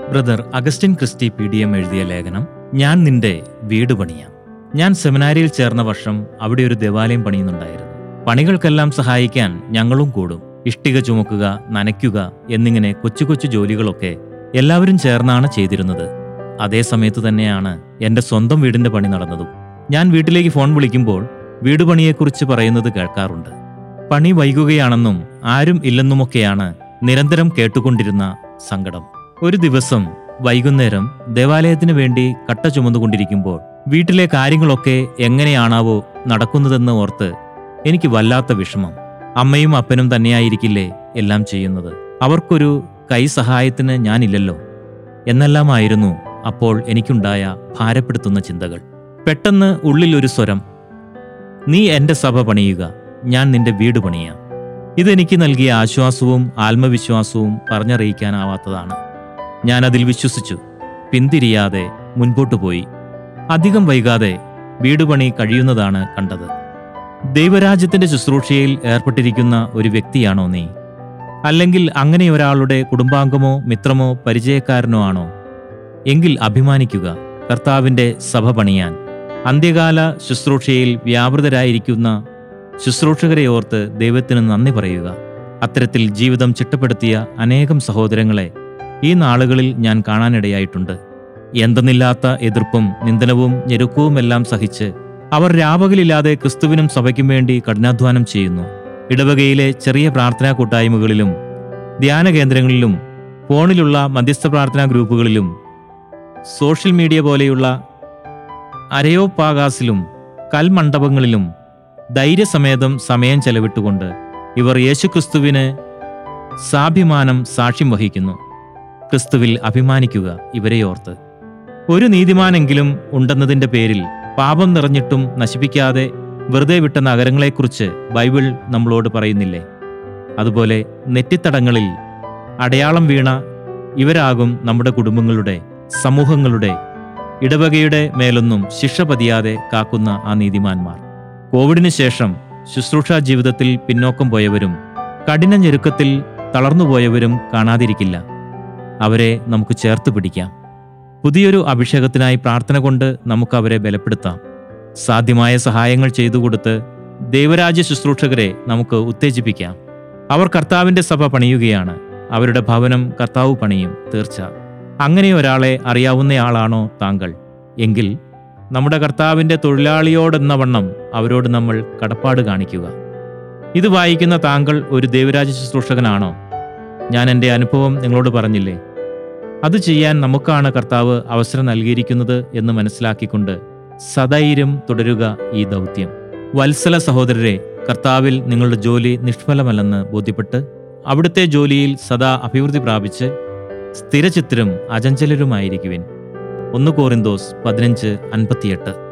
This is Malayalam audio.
brother Augustine Christy P D M എഴുതിയ ലേഖനം ഞാൻ നിന്റെ വീട് പണിയാം ഞാൻ സെമിനാരിയിൽ ചേർന്ന വർഷം അവിടെ ഒരു ദേവാലയം പണിയുന്നുണ്ടായിരുന്നു പണികൾക്കെല്ലാം സഹായിക്കാൻ ഞങ്ങളും കൂടും ഇഷ്ടിക ചുമക്കുക നനയ്ക്കുക എന്നിങ്ങനെ കൊച്ചു കൊച്ചു ജോലികളൊക്കെ എല്ലാവരും ചേർന്നാണ് ചെയ്തിരുന്നത് അതേ സമയത്ത് തന്നെയാണ് എൻ്റെ സ്വന്തം വീടിന്റെ പണി നടന്നതും ഞാൻ വീട്ടിലേക്ക് ഫോൺ വിളിക്കുമ്പോൾ വീട് പണിയെക്കുറിച്ച് പറയുന്നത് കേൾക്കാറുണ്ട് പണി വൈകുകയാണെന്നും ആരും ഇല്ലെന്നുമൊക്കെയാണ് നിരന്തരം കേട്ടുകൊണ്ടിരുന്ന സങ്കടം ഒരു ദിവസം വൈകുന്നേരം ദേവാലയത്തിന് വേണ്ടി കട്ട ചുമന്നുകൊണ്ടിരിക്കുമ്പോൾ വീട്ടിലെ കാര്യങ്ങളൊക്കെ എങ്ങനെയാണാവോ നടക്കുന്നതെന്ന് ഓർത്ത് എനിക്ക് വല്ലാത്ത വിഷമം അമ്മയും അപ്പനും തന്നെയായിരിക്കില്ലേ എല്ലാം ചെയ്യുന്നത് അവർക്കൊരു കൈ സഹായത്തിന് ഞാനില്ലല്ലോ എന്നെല്ലാമായിരുന്നു അപ്പോൾ എനിക്കുണ്ടായ ഭാരപ്പെടുത്തുന്ന ചിന്തകൾ പെട്ടെന്ന് ഉള്ളിൽ ഒരു സ്വരം നീ എൻ്റെ സഭ പണിയുക ഞാൻ നിന്റെ വീട് പണിയാം ഇതെനിക്ക് നൽകിയ ആശ്വാസവും ആത്മവിശ്വാസവും പറഞ്ഞറിയിക്കാനാവാത്തതാണ് ഞാൻ അതിൽ വിശ്വസിച്ചു പിന്തിരിയാതെ മുൻപോട്ടു പോയി അധികം വൈകാതെ വീട് പണി കഴിയുന്നതാണ് കണ്ടത് ദൈവരാജ്യത്തിന്റെ ശുശ്രൂഷയിൽ ഏർപ്പെട്ടിരിക്കുന്ന ഒരു വ്യക്തിയാണോ നീ അല്ലെങ്കിൽ അങ്ങനെ ഒരാളുടെ കുടുംബാംഗമോ മിത്രമോ പരിചയക്കാരനോ ആണോ എങ്കിൽ അഭിമാനിക്കുക കർത്താവിന്റെ സഭ പണിയാൻ അന്ത്യകാല ശുശ്രൂഷയിൽ വ്യാപൃതരായിരിക്കുന്ന ശുശ്രൂഷകരെ ഓർത്ത് ദൈവത്തിന് നന്ദി പറയുക അത്തരത്തിൽ ജീവിതം ചിട്ടപ്പെടുത്തിയ അനേകം സഹോദരങ്ങളെ ഈ നാളുകളിൽ ഞാൻ കാണാനിടയായിട്ടുണ്ട് എന്തെന്നില്ലാത്ത എതിർപ്പും നിന്ദനവും ഞെരുക്കവുമെല്ലാം സഹിച്ച് അവർ രാപകലില്ലാതെ ക്രിസ്തുവിനും സഭയ്ക്കും വേണ്ടി കഠിനാധ്വാനം ചെയ്യുന്നു ഇടവകയിലെ ചെറിയ പ്രാർത്ഥനാ കൂട്ടായ്മകളിലും ധ്യാന കേന്ദ്രങ്ങളിലും ഫോണിലുള്ള മധ്യസ്ഥ പ്രാർത്ഥനാ ഗ്രൂപ്പുകളിലും സോഷ്യൽ മീഡിയ പോലെയുള്ള അരയോപാകാസിലും കൽമണ്ഡപങ്ങളിലും ധൈര്യസമേതം സമയം ചെലവിട്ടുകൊണ്ട് ഇവർ യേശുക്രിസ്തുവിന് സാഭിമാനം സാക്ഷ്യം വഹിക്കുന്നു ക്രിസ്തുവിൽ അഭിമാനിക്കുക ഇവരെ ഓർത്ത് ഒരു നീതിമാനെങ്കിലും ഉണ്ടെന്നതിന്റെ പേരിൽ പാപം നിറഞ്ഞിട്ടും നശിപ്പിക്കാതെ വെറുതെ വിട്ട നഗരങ്ങളെക്കുറിച്ച് ബൈബിൾ നമ്മളോട് പറയുന്നില്ലേ അതുപോലെ നെറ്റിത്തടങ്ങളിൽ അടയാളം വീണ ഇവരാകും നമ്മുടെ കുടുംബങ്ങളുടെ സമൂഹങ്ങളുടെ ഇടവകയുടെ മേലൊന്നും ശിക്ഷ പതിയാതെ കാക്കുന്ന ആ നീതിമാന്മാർ കോവിഡിന് ശേഷം ശുശ്രൂഷാ ജീവിതത്തിൽ പിന്നോക്കം പോയവരും കഠിന ഞെരുക്കത്തിൽ തളർന്നുപോയവരും കാണാതിരിക്കില്ല അവരെ നമുക്ക് ചേർത്ത് പിടിക്കാം പുതിയൊരു അഭിഷേകത്തിനായി പ്രാർത്ഥന കൊണ്ട് നമുക്ക് അവരെ ബലപ്പെടുത്താം സാധ്യമായ സഹായങ്ങൾ ചെയ്തു കൊടുത്ത് ദൈവരാജ്യ ശുശ്രൂഷകരെ നമുക്ക് ഉത്തേജിപ്പിക്കാം അവർ കർത്താവിന്റെ സഭ പണിയുകയാണ് അവരുടെ ഭവനം കർത്താവ് പണിയും തീർച്ച അങ്ങനെ ഒരാളെ അറിയാവുന്നയാളാണോ താങ്കൾ എങ്കിൽ നമ്മുടെ കർത്താവിന്റെ തൊഴിലാളിയോടെന്ന വണ്ണം അവരോട് നമ്മൾ കടപ്പാട് കാണിക്കുക ഇത് വായിക്കുന്ന താങ്കൾ ഒരു ദൈവരാജ്യ ശുശ്രൂഷകനാണോ ഞാൻ എൻ്റെ അനുഭവം നിങ്ങളോട് പറഞ്ഞില്ലേ അത് ചെയ്യാൻ നമുക്കാണ് കർത്താവ് അവസരം നൽകിയിരിക്കുന്നത് എന്ന് മനസ്സിലാക്കിക്കൊണ്ട് സധൈര്യം തുടരുക ഈ ദൗത്യം വത്സല സഹോദരരെ കർത്താവിൽ നിങ്ങളുടെ ജോലി നിഷ്ഫലമല്ലെന്ന് ബോധ്യപ്പെട്ട് അവിടുത്തെ ജോലിയിൽ സദാ അഭിവൃദ്ധി പ്രാപിച്ച് സ്ഥിരചിത്തരും അചഞ്ചലരുമായിരിക്കുവിൻ ഒന്ന് കോറിന്തോസ് പതിനഞ്ച് അൻപത്തിയെട്ട്